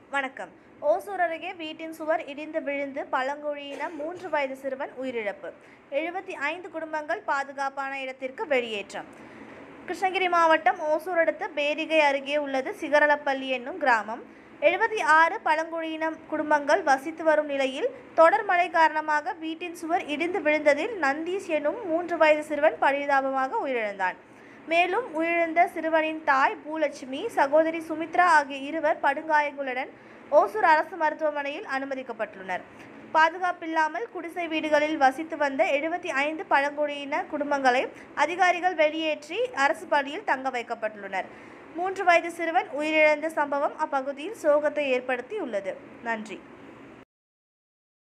வணக்கம் ஓசூர் அருகே வீட்டின் சுவர் இடிந்து விழுந்து பழங்குடியின மூன்று வயது சிறுவன் உயிரிழப்பு எழுபத்தி ஐந்து குடும்பங்கள் பாதுகாப்பான இடத்திற்கு வெளியேற்றம் கிருஷ்ணகிரி மாவட்டம் ஓசூர் அடுத்த பேரிகை அருகே உள்ளது சிகரலப்பள்ளி என்னும் கிராமம் எழுபத்தி ஆறு பழங்குடியின குடும்பங்கள் வசித்து வரும் நிலையில் தொடர் மழை காரணமாக வீட்டின் சுவர் இடிந்து விழுந்ததில் நந்தீஷ் எனும் மூன்று வயது சிறுவன் பரிதாபமாக உயிரிழந்தான் மேலும் உயிரிழந்த சிறுவனின் தாய் பூலட்சுமி சகோதரி சுமித்ரா ஆகிய இருவர் படுகாயங்களுடன் ஓசூர் அரசு மருத்துவமனையில் அனுமதிக்கப்பட்டுள்ளனர் பாதுகாப்பில்லாமல் குடிசை வீடுகளில் வசித்து வந்த எழுபத்தி ஐந்து பழங்குடியின குடும்பங்களை அதிகாரிகள் வெளியேற்றி அரசு பள்ளியில் தங்க வைக்கப்பட்டுள்ளனர் மூன்று வயது சிறுவன் உயிரிழந்த சம்பவம் அப்பகுதியில் சோகத்தை ஏற்படுத்தியுள்ளது நன்றி